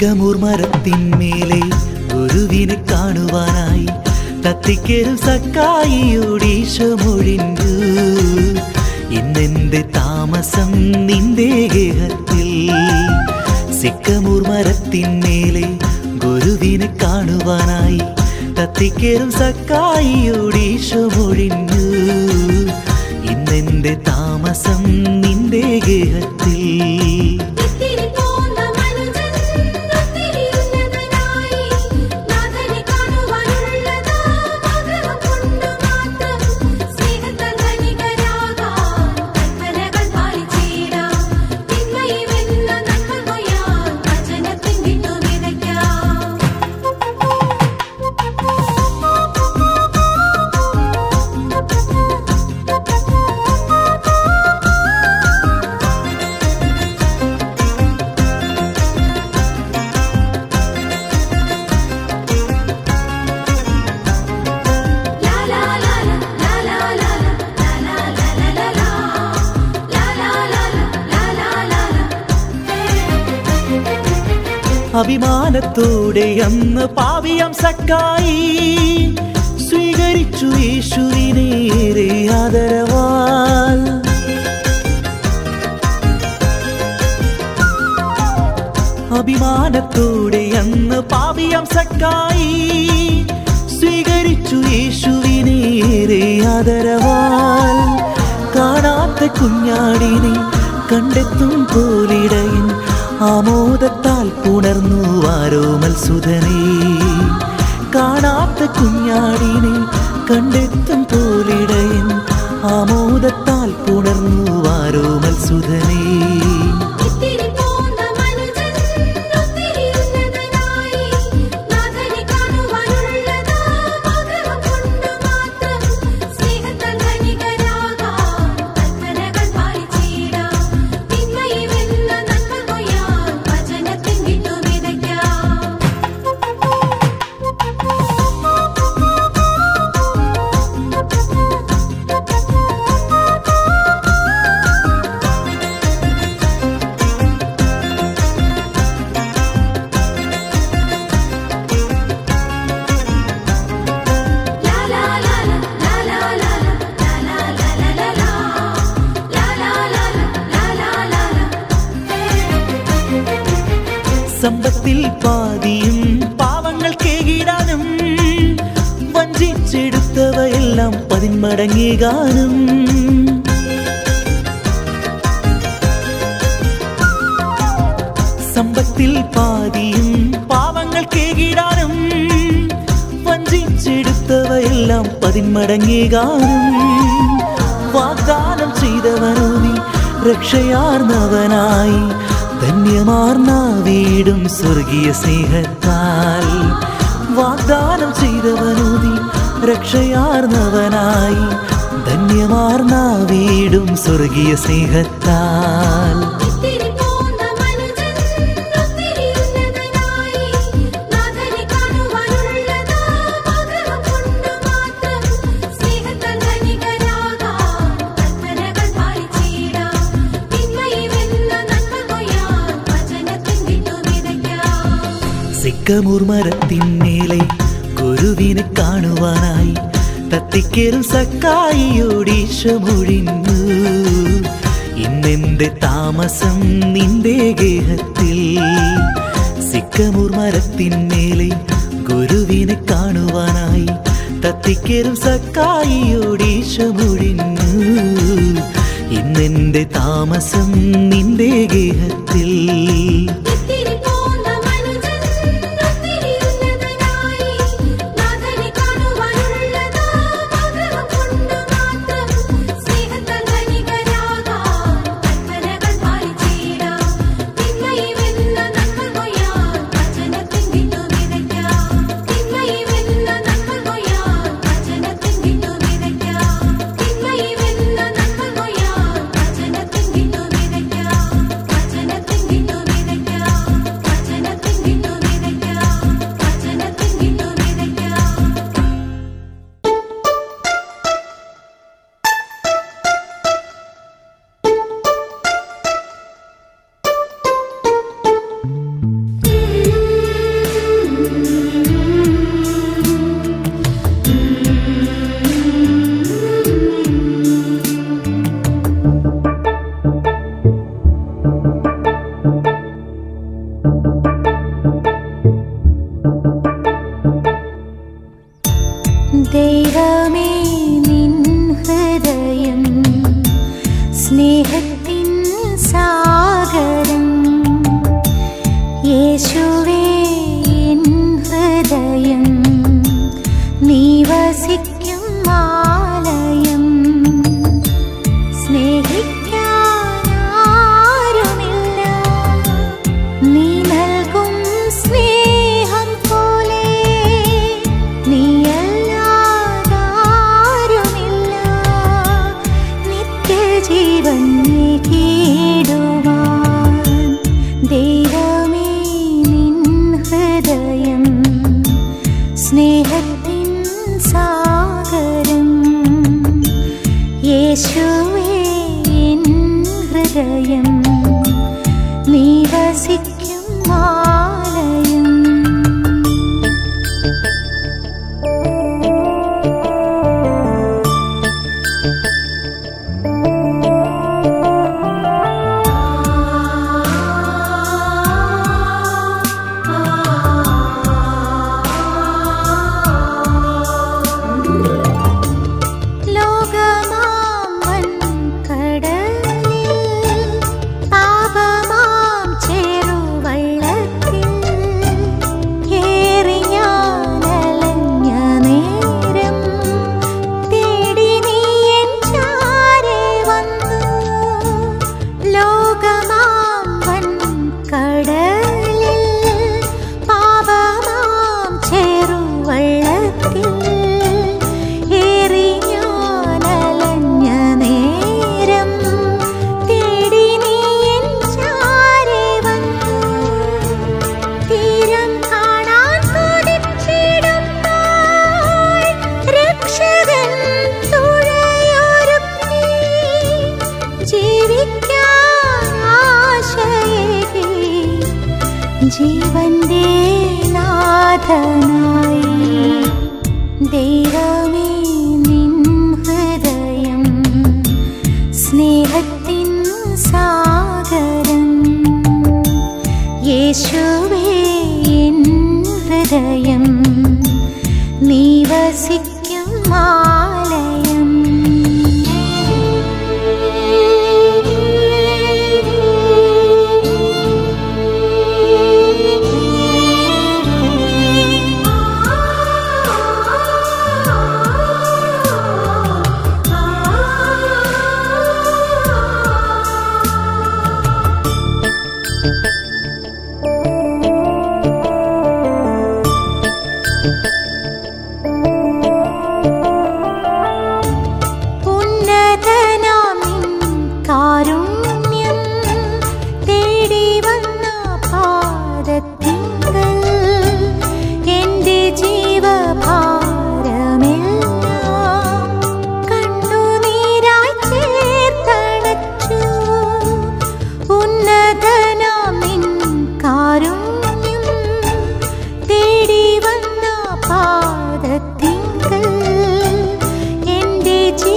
sycamore മരത്തിന്മേലെ ഗുരുവിനെ കാണുവാനായി തത്തിക്കരും സക്കായിയോടീശമൊഴിഞ്ഞു ഇന്നെന്റെ താമസം നിന്റെ ഗേഹത്തിൽ സിക്കമൂർ മരത്തിന്മേലെ ഗുരുവിനെ കാണുവാനായി തത്തിക്കരും സക്കായിയോടീശമൊഴിഞ്ഞു ഇന്നെന്റെ താമസം നിന്റെ ഗേഹത്തിൽ ഇത്തിരി പോന്ന മനുജൻ ഒത്തിരി ഉന്നതനായി നാഥനെ കാണുവാനുള്ളതാ ആഗ്രഹം കൊണ്ട് മാത്രം സ്നേഹത്താൽ ധനികരാകാം കൽപ്പനകൾ പാലിച്ചിടാം തിന്മയിലെന്ന നന്മ കൊയ്യാൻ വചനത്തിൻ വിത്തു വിതയ്ക്കാം ലാ ലാ ലാ ലാ ലാ ലാ ലാ ലാ ലാ ലാ ലാ ലാ ലാ ലാ ലാ ലാ ലാ അഭിമാനത്തോടെ അന്ന് പാവിയം സക്കായി സ്വീകരിച്ചു യേശുവിനേറെ ആദരവാൽ അഭിമാനത്തോടെ അന്ന് പാവിയം സക്കായി സ്വീകരിച്ചു യേശുവിനേറെ ആദരവാൽ കാണാത്ത കുഞ്ഞാടിനെ കണ്ടെത്തും പോലിടയൻ ആമോദത്താൽ പുണർന്നു ആരോമൽ സുധനേ കാണാത്ത കുഞ്ഞാടിനെ കണ്ടെത്തും പോലിടയൻ ആമോദത്താൽ പുണർന്നു ആരോമൽ സുധനേ ഇത്തിരി പോന്ന മനുജൻ ഒത്തിരി ഉന്നതനായി നാഥനെ കാണുവാനുള്ളതാ ആഗ്രഹം കൊണ്ട് മാത്രം സ്നേഹത്താൽ ധനികരാകാം കൽപ്പനകൾ പാലിച്ചിടാം തിന്മയിലെന്ന നന്മ കൊയ്യാൻ വചനത്തിൻ വിത്തു വിതയ്ക്കാം ലാ ലാ ലാ ലാ ലാ ലാ ലാ ലാ ലാ ലാ ലാ ലാ ലാ ലാ ലാ ലാ ലാ ലാ സമ്പത്തിൽ പാതിയും പാവങ്ങൾ കേകിടാനും വഞ്ചിച്ചെടുത്തവയെല്ലാം പതിന്മടങ്ങികാനും സമ്പത്തിൽ പാതിയും പാവങ്ങൾ കേകിടാനും വഞ്ചിച്ചെടുത്തവയെല്ലാം പതിന്മടങ്ങികാനും വാഗ്ദാനം ചെയ്തവനോ നീ രക്ഷയാർന്നവനായി ധന്യമാർന്ന വീടും സ്വർഗീയ സ്നേഹത്താൽ വാഗ്ദാനം ചെയ്തവനോ നീ രക്ഷയാർന്നവനായി ധന്യമാർന്ന വീടും സ്വർഗീയ സ്നേഹത്താൽ ഇത്തിരി പോന്ന മനുജൻ ഒത്തിരി ഉന്നതനായി നാഥനെ കാണുവാനുള്ളതാ ആഗ്രഹം കൊണ്ട് മാത്രം സ്നേഹത്താൽ ധനികരാകാം കൽപ്പനകൾ പാലിച്ചിടാം തിന്മയിലെന്ന നന്മ കൊയ്യാൻ വചനത്തിൻ വിത്തു വിതയ്ക്കാം സിക്കമൂർ മരത്തിന്മേലെ ഗുരുവിനെ കാണുവാനായി തത്തിക്കേറും സക്കായിയോടീശമൊഴിഞ്ഞു ഇന്നെന്റെ താമസം നിന്റെ ഗേഹത്തിൽ സിക്കമൂർ മരത്തിന്മേലെ ഗുരുവിനെ കാണുവാനായി തത്തിക്കേറും സക്കായിയോടീശമൊഴിഞ്ഞു ഇന്നെന്റെ താമസം നിന്റെ ഗേഹത്തിൽ ഇത്തിരി പോന്ന മനുജൻ ഒത്തിരി ഉന്നതനായി നാഥനെ കാണുവാനുള്ളതാ ആഗ്രഹം കൊണ്ട് മാത്രം സ്നേഹത്താൽ ധനികരാകാം കൽപ്പനകൾ പാലിച്ചിടാം തിന്മയിലെന്ന നന്മ കൊയ്യാൻ വചനത്തിൻ വിത്തു വിതയ്ക്കാം തിന്മയിലെന്ന നന്മ കൊയ്യാൻ വചനത്തിൻ വിത്തു വിതയ്ക്കാം തിന്മയിലെന്ന നന്മ കൊയ്യാൻ വചനത്തിൻ വിത്തു വിതയ്ക്കാം വചനത്തിൻ വിത്തു വിതയ്ക്കാം സ്നേഹത്തിൻ സാഗരം യേശുവേ എൻ ഹൃദയം നീ വസിക്കും ആലയം സ്നേഹിക്കാനാരുമില്ല നീ നൽകും സ്നേഹം പോലെ നീയല്ലാതാരുമില്ല നിത്യജീവൻ കീടുവാൻ ദൈവമേ നിൻ ഹൃദയം സ്നേഹത്തിൻ സാഗരം യേശുവേ എൻ ഹൃദയം നീ വസിക്കും ആലയം ലോകമാം വൻകടലിൽ പാപമാം ചെറുവള്ളത്തിൽ ഏറി ഞാനലഞ്ഞ നേരം തേടി നീ എൻ ചാരെ വന്നു ലോകമാം വൻകടലിൽ പാപമാം ചെറുവള്ളത്തിൽ ഏറി ഞാനലഞ്ഞ നേരം തേടി നീ എൻ ചാരെ വന്നു തീരം കാണാൻ കൊതിച്ചിടുമ്പോൾ രക്ഷകൻ തുഴയൊരുക്കി ജീവിക്കാൻ ആശയേകി ജീവന്റെ നാഥനായി ദൈവമേ നിൻ ഹൃദയം സ്നേഹത്തിൻ സാഗരം യേശുവേ എൻ ഹൃദയം നീ വസിക്കും ആലയം ഉന്നതനാം നിൻ കാരുണ്യം തേടി വന്ന പാദത്തിങ്കൽ എന്റെ ജീവഭാരമെല്ലാം കണ്ണുനീരായി ചേർത്തണച്ചു ഉന്നതനാം നിൻ കാരുണ്യം തേടി വന്ന പാദത്തിങ്കൽ എന്റെ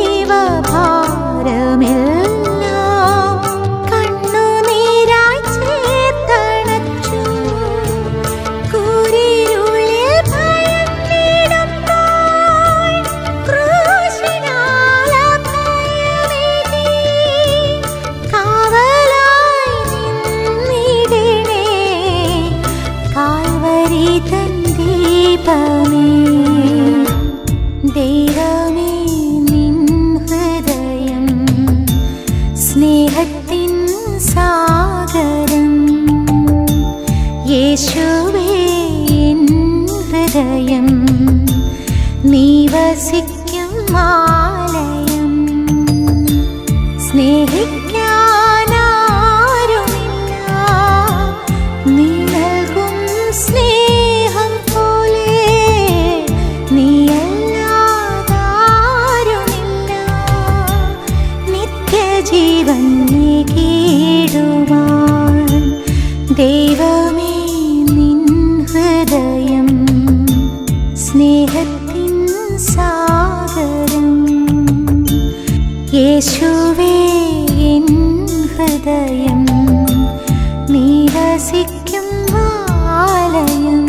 ജീവഭാരമെല്ലാം കണ്ണുനീരായി ചേർത്തണച്ചു കൂരിരുളിൽ ഭയന്നിടുമ്പോൾ ക്രൂശിനാൽ അഭയമേകി കാവലായി നിന്നിടണേ കാൽവരി തൻ ദീപമേ ദൈവമേ നിൻ ഹൃദയം സ്നേഹത്തിൻ സാഗരം യേശുവേ എൻ ഹൃദയം നീ വസിക്കും ആലയം സ്നേഹിക്കാനാരുമില്ല നീ നൽകും സ്നേഹം പോലെ നീയല്ലാതാരുമില്ല നിത്യജീവൻ കീടുവാൻ ദൈവമേ നിൻ ഹൃദയം സ്നേഹത്തിൻ സാഗരം യേശുവേ എൻ ഹൃദയം നീ വസിക്കും ആലയം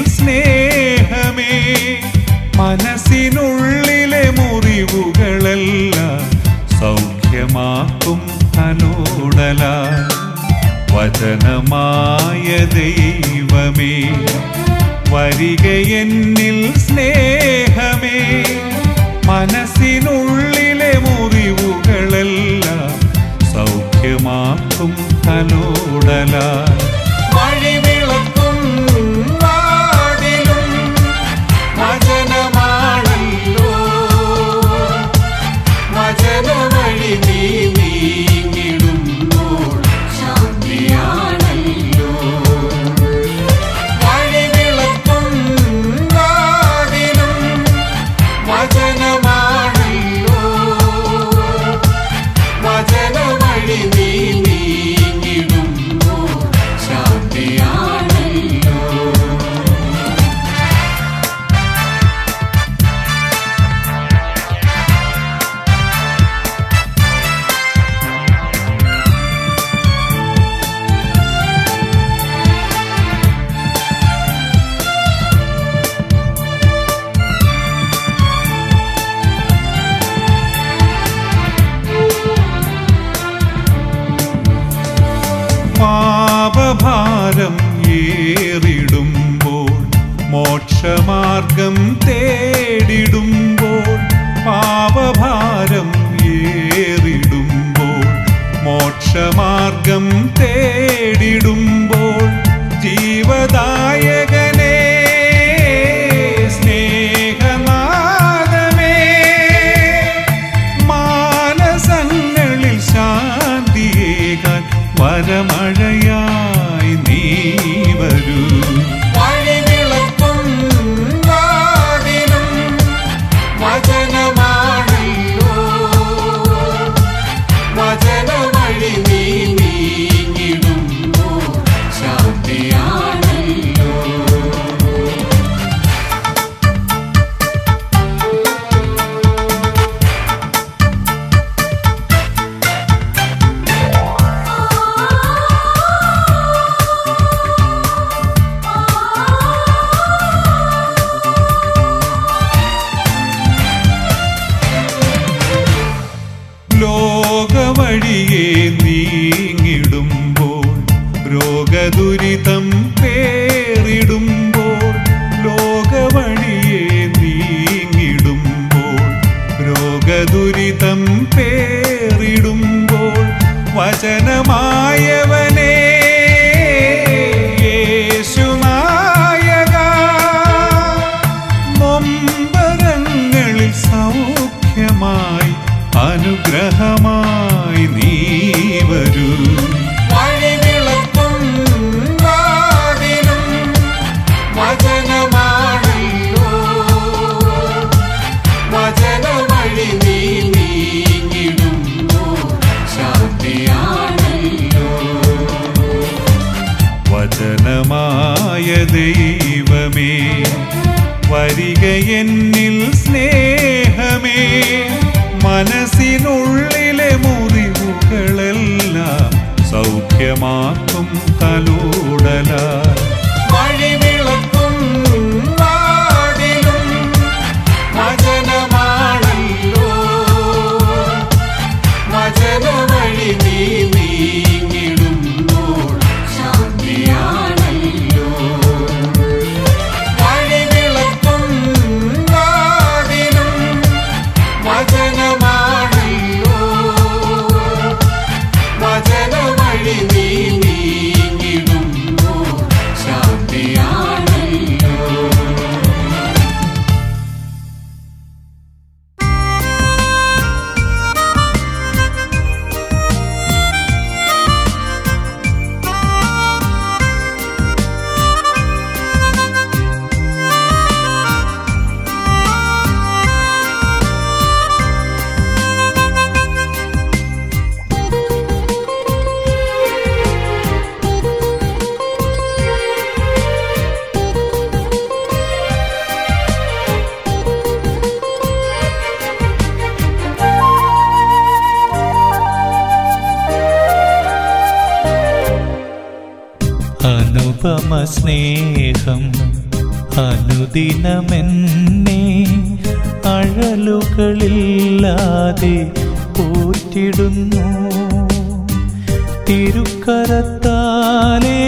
സ്നേഹമേ മനസ്സിനുള്ളിലെ മുറിവുകളെല്ലാം സൗഖ്യമാക്കും തലോടല വചനമായ ദൈവമേ വരിക എന്നിൽ സ്നേഹമേ മനസ്സിനുള്ളിലെ മുറിവുകളെല്ലാം സൗഖ്യമാക്കും തലോടല വഴിവിളക്കും വാതിലും വചനമാണല്ലോ വചനവഴി നീ നീങ്ങിടുമ്പോൾ ശാന്തിയാണല്ലോ വഴിവിളക്കും വാതിലും വചനമാണല്ലോ വചനവഴി നീ നീങ്ങിടുമ്പോൾ ശാന്തിയാണല്ലോ പാപഭാരം ഏറിടുമ്പോൾ മോക്ഷമാർഗം തേടിടുമ്പോൾ പാപഭാരം ഏറിടുമ്പോൾ മോക്ഷമാർഗം തേടിടുമ്പോൾ ജീവദായകനേ സ്നേഹനാദമേ മാനസങ്ങളിൽ ശാന്തിയേകാൻ വരമഴയായി നീ വരൂ വഴിവിളക്കും വാതിലും വചനമാണല്ലോ വചനവഴി നീ നീങ്ങിടുമ്പോൾ ശാന്തിയാണല്ലോ ലോകവഴിയെ നീങ്ങിടുമ്പോൾ രോഗദുരിതം പേറിടുമ്പോൾ ലോകവഴിയെ നീങ്ങിടുമ്പോൾ രോഗദുരിതം പേറിടുമ്പോൾ വചനമായവനേ യേശുനായക നൊമ്പരങ്ങളിൽ സൗഖ്യമായി അനുഗ്രഹമായി നീ വരൂ വഴിവിളക്കും വാതിലും വചനമാണല്ലോ വചനവഴി നീ നീങ്ങിടുമ്പോൾ ശാന്തിയാണല്ലോ വചനമായ ദൈവമേ വരിക എന്നിൽ സ്നേഹമേ മനസ്സിനുള്ളിലെ മുറിവുകളെല്ലാം സൗഖ്യമാക്കും തലോടല വഴിവിളക്കും വാതിലും വചനമാണല്ലോ വചനവഴി നീ നീങ്ങിടുമ്പോൾ ശാന്തിയാണല്ലോ വഴിവിളക്കും വാതിലും വചനമാണല്ലോ വചനവഴി നീ നീങ്ങിടുമ്പോൾ ശാന്തിയാണല്ലോ അനുപമ സ്നേഹം അനുദിനമെന്നെ അഴലുകളില്ലാതെ പോറ്റിടുന്നു തിരുക്കരത്താലേ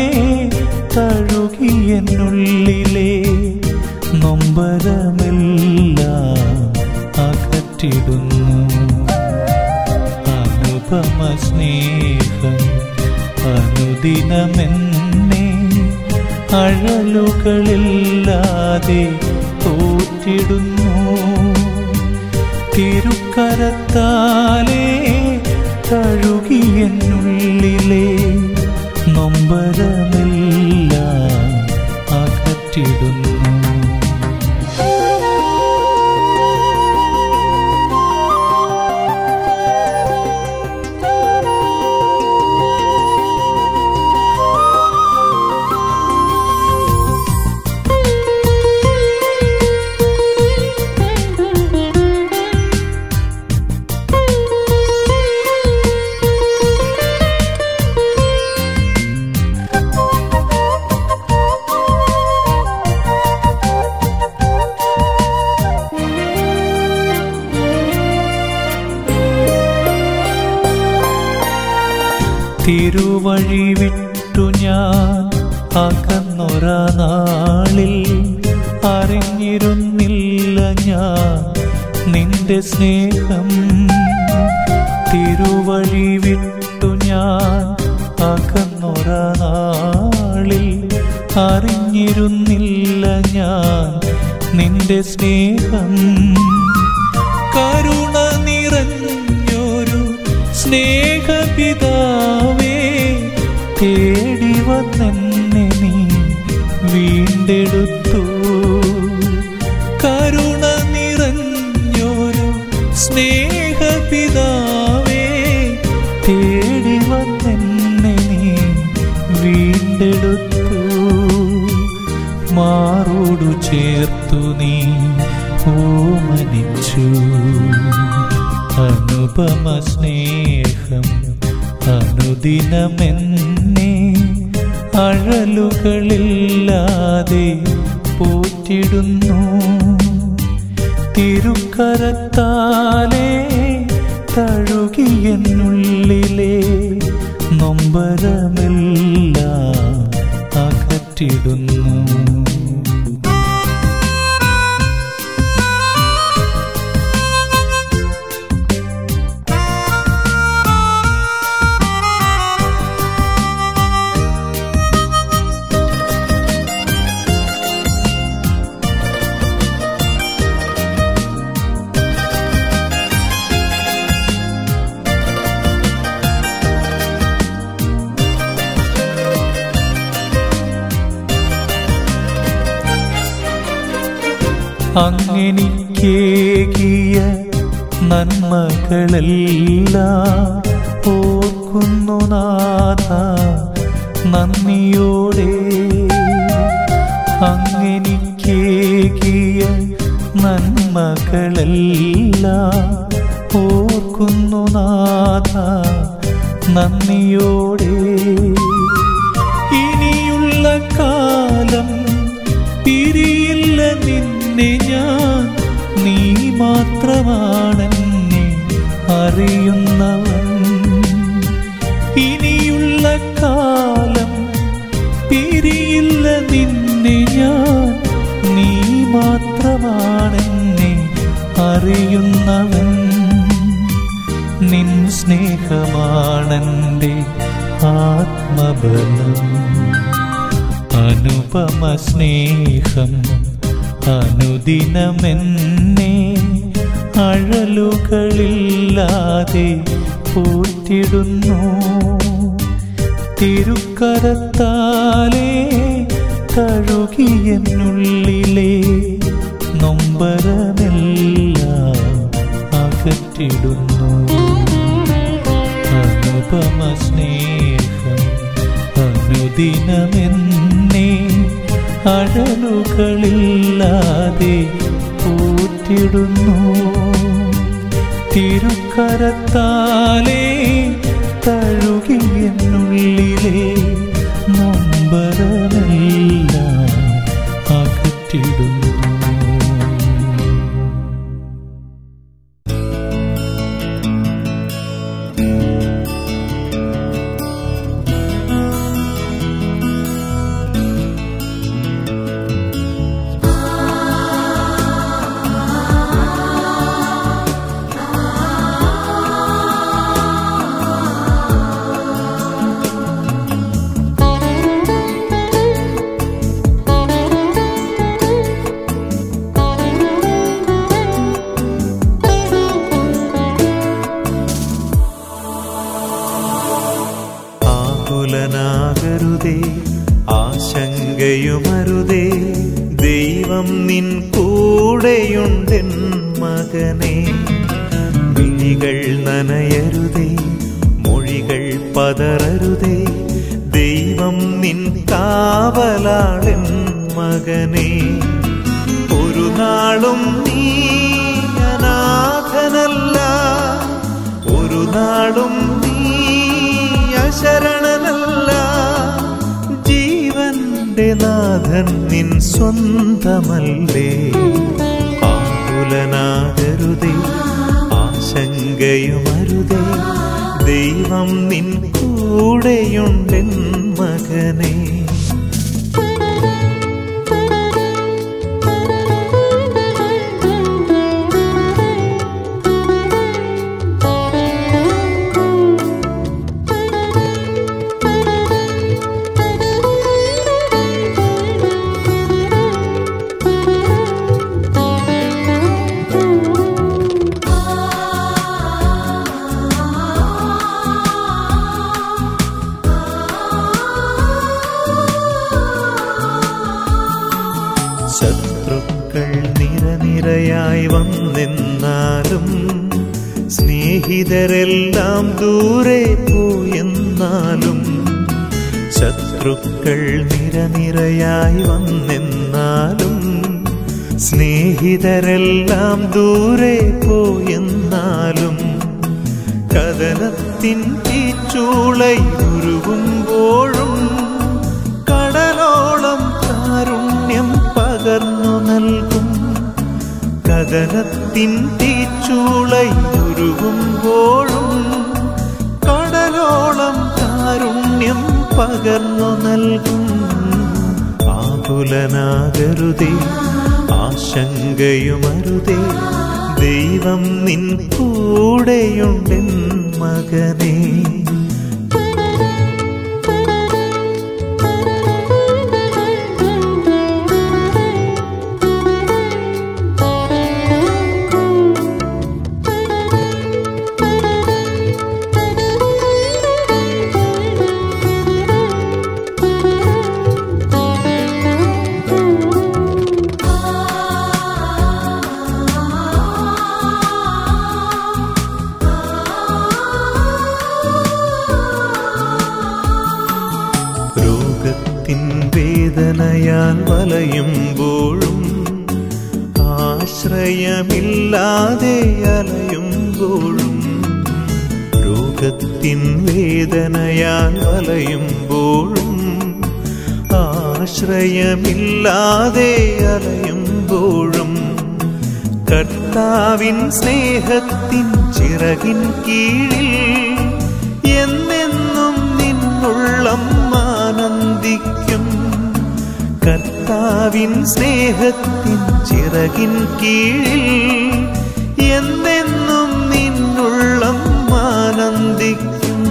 തഴുകിയെന്നുള്ളിലെ നൊമ്പരമെല്ലാം അകറ്റിടുന്നു അനുപമ സ്നേഹം അനുദിനമെന്നെ അഴലുകളില്ലാതെ തോറ്റിടുന്നു തിരുക്കരത്താലേ തഴുകിയെന്നുള്ളിലെ നൊമ്പരമെല്ലാം അകറ്റിടുന്നു തിരുവഴി വിട്ടു ഞാൻ അകന്നൊര നാളിൽ അറിഞ്ഞിരുന്നില്ല ഞാൻ നിന്റെ സ്നേഹം തിരുവഴി വിട്ടു ഞാൻ അകന്നൊര നാളിൽ അറിഞ്ഞിരുന്നില്ല ഞാൻ നിന്റെ സ്നേഹം കരുണ നിറഞ്ഞൊരു സ്നേഹപിതാവേ തേടി വന്നെന്നെ നീ വീണ്ടെടുത്തു കരുണ നിറഞ്ഞൊരു സ്നേഹപിതാവേ തേടി വന്നെന്നെ നീ വീണ്ടെടുത്തു മാറോടു ചേർത്തു നീ ഓമനിച്ചു അനുപമ സ്നേഹം അനുദിനമെന്നെ അഴലുകളില്ലാതെ പോറ്റിടുന്നു തിരുക്കരത്താലേ തഴുകിയെന്നുള്ളിലെ നൊമ്പരമെല്ലാം അകറ്റിടുന്നു അങ്ങെനിക്കേകിയ നന്മകളെല്ലാം ഓർക്കുന്നു നാഥ നന്ദിയോടെ അങ്ങെനിക്കേകിയ നന്മകളെല്ലാം ഓർക്കുന്നു നാഥ നന്ദിയോടെ ഇനിയുള്ള കാലം പിരിയില്ല നിന്നെ ഞാൻ നീ മാത്രമാണെന്നെ അറിയുന്നവൻ ഇനിയുള്ള കാലം പിരിയില്ല നിന്നെ ഞാൻ നീ മാത്രമാണെന്നെ അറിയുന്നവൻ നിൻ സ്നേഹമാണെൻ്റെ ആത്മബലം അനുപമ സ്നേഹം അനുദിനമെന്നെ അഴലുകളില്ലാതെ പോറ്റിടുന്നു തിരുക്കരത്താലേ തഴുകിയെന്നുള്ളിലെ നൊമ്പരമെല്ലാം അകറ്റിടുന്നു അനുപമ സ്നേഹം അനുദിനമെന്നെ അഴലുകളില്ലാതെ പോറ്റിടുന്നു തിരുക്കരത്താലേ തഴുകിയെന്നുള്ളിലെ നൊമ്പരമെല്ലാം അകറ്റി ആകുലനാകരുതേ ആശങ്കയുമരുതേ ദൈവം നിൻ കൂടെയുണ്ടെൻ മകനെ വിഴികൾ നനയരുതേ മൊഴികൾ പതറരുതേ ദൈവം നിൻ കാവലാളെൻ മകനെ ഒരു നാളും നീ അനാഥനല്ല ഒരു നാളും നീ അശരണനല്ല ജീവന്റെ നാഥൻ നിൻ സ്വന്തമല്ലേ ആകുലനാകരുതേ ആശങ്കയുമരുതേ ദൈവം നിൻ കൂടെയുണ്ടെൻ മകനേ ശത്രുക്കൾ നിരനിരയായി വന്നെന്നാലും സ്നേഹിതരെല്ലാം ദൂരെ പോയെന്നാലും ശത്രുക്കൾ നിരനിരയായി വന്നെന്നാലും സ്നേഹിതരെല്ലാം ദൂരെ പോയെന്നാലും കഥനത്തിൻ തീച്ചൂളയുരുകുമ്പോഴും കടലോളം കാരുണ്യം പകർന്നു നൽകും കഥനത്തിൻ തീച്ചൂളയുരുകുമ്പോഴും കടലോളം കാരുണ്യം പകർന്നു നൽകും ആകുലനാകരുതേ ആശങ്കയുമരുതേ ദൈവം നിൻ കൂടെയുണ്ടെൻ മകനേ രോഗത്തിൻ വേദനയാൽ വലയുമ്പോഴും ആശ്രയമില്ലാതെ അലയുമ്പോഴും രോഗത്തിൻ വേദനയാൽ വലയുമ്പോഴും ആശ്രയമില്ലാതെ അലയുമ്പോഴും കർത്താവിൻ സ്നേഹത്തിൻ ചിറകിൻ കീഴിൽ എന്നെന്നും നിന്നുള്ളം ആനന്ദിക്കും കർത്താവിൻ സ്നേഹത്തിൻ ചിറകിൻ കീഴിൽ എന്നെന്നും നിന്നുള്ളം ആനന്ദിക്കും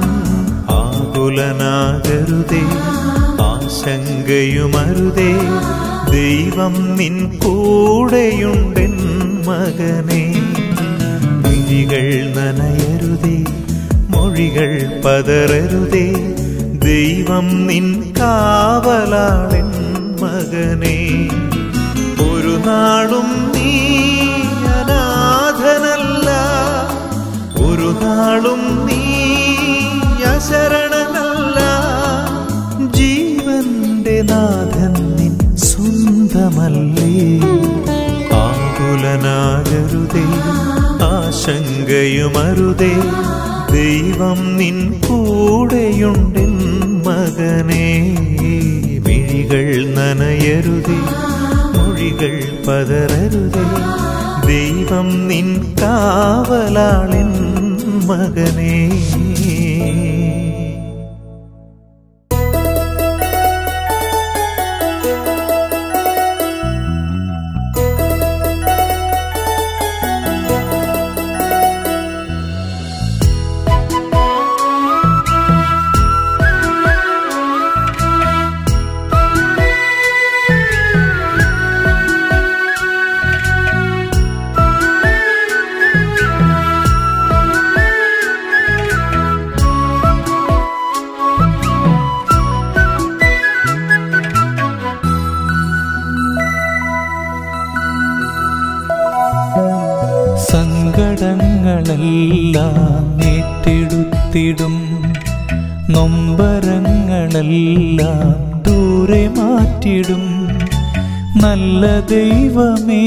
ആകുലനാകരുതേ ആശങ്കയുമരുതേ ദൈവം നിൻ കൂടെയുണ്ടെൻ മകനേ വിഴികൾ നനയരുതേ മൊഴികൾ പതറരുതേ ദൈവം നിൻ കാവലാളെൻ മകനേ ഒരു നാളും നീ അനാഥനല്ല ഒരു നാളും നീ അശരണനല്ല ജീവന്റെ നാഥൻ നിൻ സ്വന്തമല്ലേ ആകുലനാകരുതേ ആശങ്കയുമരുതേ ദൈവം നിൻ കൂടെയുണ്ടെൻ മകനേ മിഴികൾ നനയരുതേ മൊഴി വഴികൾ പതറരുതേ ദൈവം നിൻ കാവലാളിൻ മകനേ സങ്കടങ്ങളെല്ലാം ഏറ്റെടുത്തിടും നൊമ്പരങ്ങളെല്ലാം ദൂരെ മാറ്റിടും നല്ല ദൈവമേ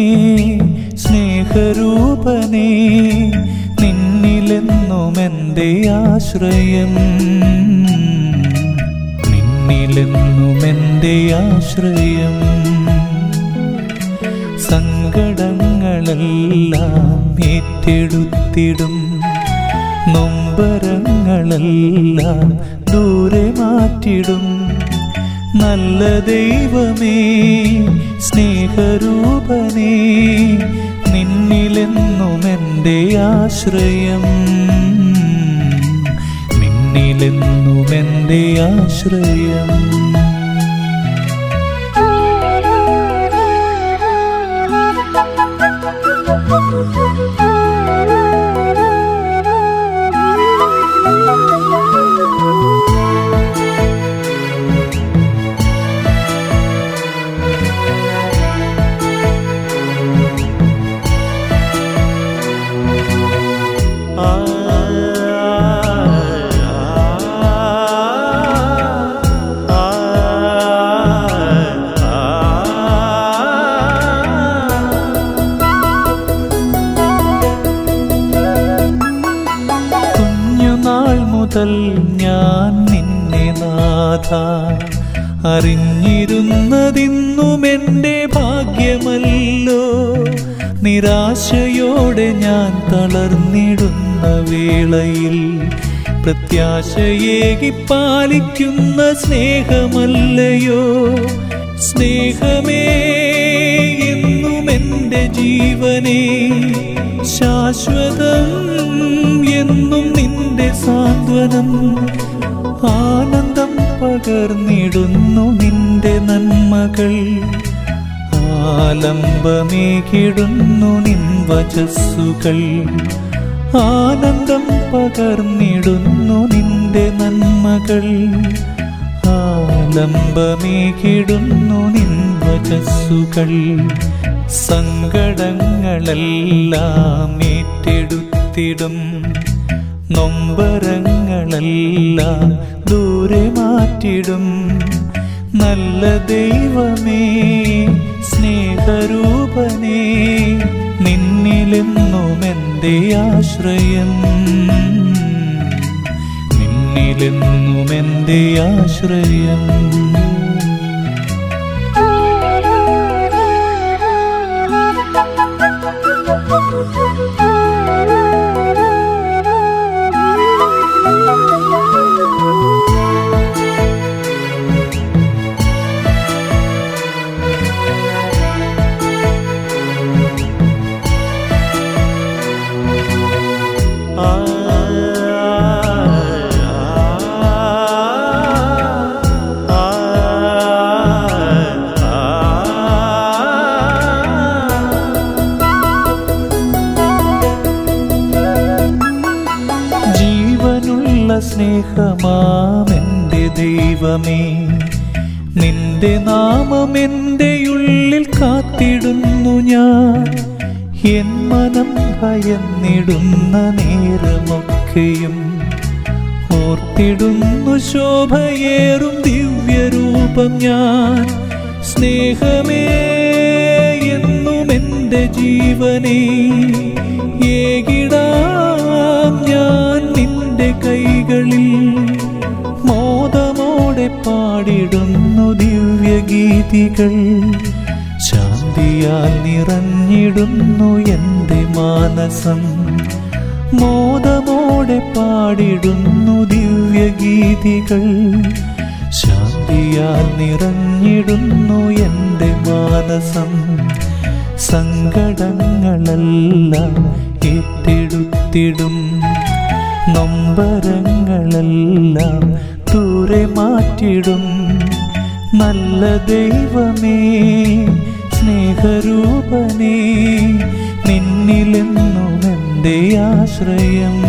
സ്നേഹരൂപനേ നിന്നിലെന്നും എൻ്റെ ആശ്രയം നിന്നിലെന്നും എൻ്റെ ആശ്രയം സങ്കടങ്ങളെല്ലാം ഏറ്റെടുത്തിടും നൊമ്പരങ്ങളെല്ലാം ദൂരെ മാറ്റിടും നല്ല ദൈവമേ സ്നേഹരൂപനേ നിന്നിലെന്നും എൻ്റെ ആശ്രയം നിന്നിലെന്നും എൻ്റെ ആശ്രയം കുഞ്ഞുനാൾ മുതൽ ഞാൻ നിന്നെ നാഥ അറിഞ്ഞിരുന്നതിന്നും എൻ്റെ ഭാഗ്യമല്ലോ നിരാശയോടെ ഞാൻ തളർന്നിടുന്ന വേളയിൽ പ്രത്യാശയേകി പാലിക്കുന്ന സ്നേഹമല്ലയോ സ്നേഹമേ എന്നും എൻ്റെ ജീവനേ ശാശ്വതം എന്നും നിന്റെ സാന്ത്വനം ആനന്ദം പകർന്നിടുന്നു നിന്റെ നന്മകൾ ആലംബമേകിടുന്നു നിൻ വചസ്സുകൾ ആനന്ദം പകർന്നിടുന്നു നിന്റെ നന്മകൾ ആലംബമേകിടുന്നു നിൻ വചസ്സുകൾ സങ്കടങ്ങളെല്ലാം ഏറ്റെടുത്തിടും നൊമ്പരങ്ങളെല്ലാം ദൂരെ മാറ്റിടും നല്ല ദൈവമേ സ്നേഹരൂപനേ നിന്നിലെന്നും എൻ്റെ ആശ്രയം നിന്നിലെന്നും എൻ്റെ ആശ്രയം ജീവനുള്ള സ്നേഹമാമെൻ്റെ ദൈവമേ നിന്റെ നാമം എൻ്റെ ഉള്ളിൽ കാത്തിടുന്നു ഞാൻ എൻ മനം ഭയന്നിടുന്ന നേരമൊക്കെയും ഓർത്തിടുന്നു ശോഭയേറും ദിവ്യരൂപം ഞാൻ സ്നേഹമേ എന്നും എൻ്റെ ജീവനേ ഏകിടാം ഞാൻ നിന്റെ കൈകളിൽ മോദമോടെ പാടിടുന്നു ദിവ്യഗീതികൾ ശാന്തി ശാന്തിയാൽ നിറഞ്ഞിടുന്നു എൻ്റെ മാനസം മോദമോടെ പാടിടുന്നു ദിവ്യഗീതികൾ ശാന്തിയാൽ നിറഞ്ഞിടുന്നു എൻ്റെ മാനസം സങ്കടങ്ങളെല്ലാം ഏറ്റെടുത്തിടും നൊമ്പരങ്ങളെല്ലാം ദൂരെ മാറ്റിടും നല്ല ദൈവമേ സ്നേഹരൂപനേ നിന്നിലെന്നും എൻ്റെ ആശ്രയം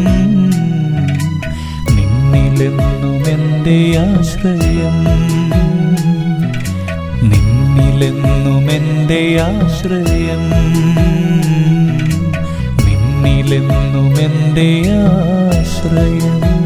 നിന്നിലെന്നും എൻ്റെ ആശ്രയം നിന്നിലെന്നും എൻ്റെ ആശ്രയം നിന്നിലെന്നും എൻ്റെ ആശ്രയം